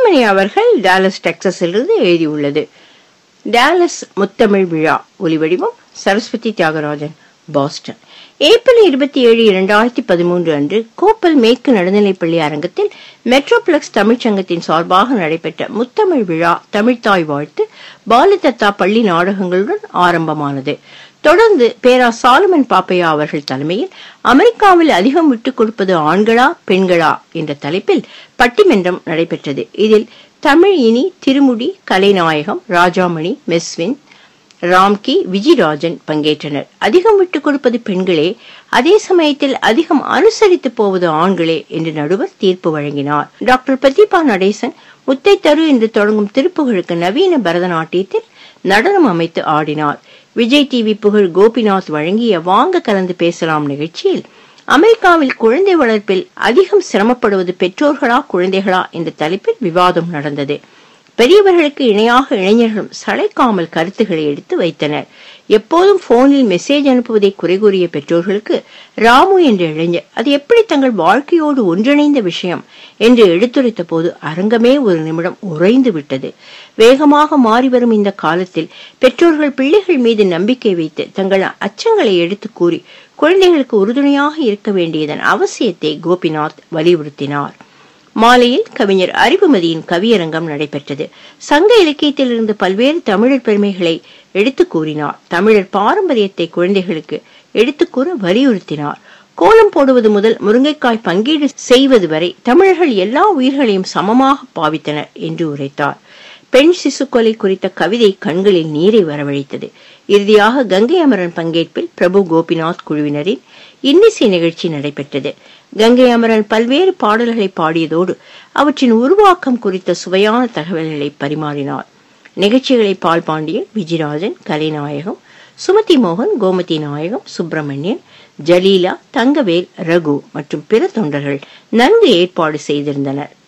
கலைமணி அவர்கள் டாலஸ் டெக்சஸிலிருந்து எழுதியுள்ளது டாலஸ் முத்தமிழ் விழா ஒலிவடிவம் சரஸ்வதி தியாகராஜன் பாஸ்டன் ஏப்ரல் இருபத்தி ஏழு இரண்டாயிரத்தி பதிமூன்று அன்று கோப்பல் மேற்கு நடுநிலைப்பள்ளி அரங்கத்தில் மெட்ரோபிளக்ஸ் தமிழ்ச்சங்கத்தின் சார்பாக நடைபெற்ற முத்தமிழ் விழா தமிழ்த்தாய் வாழ்த்து பாலதத்தா பள்ளி நாடகங்களுடன் ஆரம்பமானது தொடர்ந்து பேரா சாலமன் பாப்பையா அவர்கள் தலைமையில் அமெரிக்காவில் அதிகம் விட்டுக் கொடுப்பது ஆண்களா பெண்களா என்ற தலைப்பில் பட்டிமன்றம் நடைபெற்றது இதில் தமிழ் இனி திருமுடி கலைநாயகம் ராஜாமணி மெஸ்வின் ராம்கி விஜயராஜன் பங்கேற்றனர் அதிகம் விட்டுக் கொடுப்பது பெண்களே அதே சமயத்தில் அதிகம் அனுசரித்து போவது ஆண்களே என்று நடுவர் தீர்ப்பு வழங்கினார் டாக்டர் பிரதீபா நடேசன் முத்தை தரு என்று தொடங்கும் திருப்புகழுக்கு நவீன பரதநாட்டியத்தில் நடனம் அமைத்து ஆடினார் விஜய் டிவி புகழ் கோபிநாத் வழங்கிய வாங்க கலந்து பேசலாம் நிகழ்ச்சியில் அமெரிக்காவில் குழந்தை வளர்ப்பில் அதிகம் சிரமப்படுவது பெற்றோர்களா குழந்தைகளா என்ற தலைப்பில் விவாதம் நடந்தது பெரியவர்களுக்கு இணையாக இளைஞர்களும் சளைக்காமல் கருத்துக்களை எடுத்து வைத்தனர் எப்போதும் போனில் மெசேஜ் அனுப்புவதை குறை கூறிய பெற்றோர்களுக்கு ராமு என்ற இளைஞர் அது எப்படி தங்கள் வாழ்க்கையோடு ஒன்றிணைந்த விஷயம் என்று எடுத்துரைத்த போது அரங்கமே ஒரு நிமிடம் உறைந்து விட்டது வேகமாக மாறி வரும் இந்த காலத்தில் பெற்றோர்கள் பிள்ளைகள் மீது நம்பிக்கை வைத்து தங்கள் அச்சங்களை எடுத்து கூறி குழந்தைகளுக்கு உறுதுணையாக இருக்க வேண்டியதன் அவசியத்தை கோபிநாத் வலியுறுத்தினார் மாலையில் கவிஞர் அறிவுமதியின் கவியரங்கம் நடைபெற்றது சங்க இலக்கியத்திலிருந்து பல்வேறு தமிழர் பெருமைகளை எடுத்து கூறினார் தமிழர் பாரம்பரியத்தை குழந்தைகளுக்கு எடுத்துக்கூற வலியுறுத்தினார் கோலம் போடுவது முதல் முருங்கைக்காய் பங்கீடு செய்வது வரை தமிழர்கள் எல்லா உயிர்களையும் சமமாக பாவித்தனர் என்று உரைத்தார் பெண் சிசு கொலை குறித்த கவிதை கண்களில் நீரை வரவழைத்தது இறுதியாக கங்கை அமரன் பங்கேற்பில் பிரபு கோபிநாத் குழுவினரின் இன்னிசை நிகழ்ச்சி நடைபெற்றது கங்கை அமரன் பல்வேறு பாடல்களை பாடியதோடு அவற்றின் உருவாக்கம் குறித்த சுவையான தகவல்களை பரிமாறினார் நிகழ்ச்சிகளை பால் பாண்டியன் விஜயராஜன் கலைநாயகம் சுமதி மோகன் கோமதி நாயகம் சுப்பிரமணியன் ஜலீலா தங்கவேல் ரகு மற்றும் பிற தொண்டர்கள் நன்கு ஏற்பாடு செய்திருந்தனர்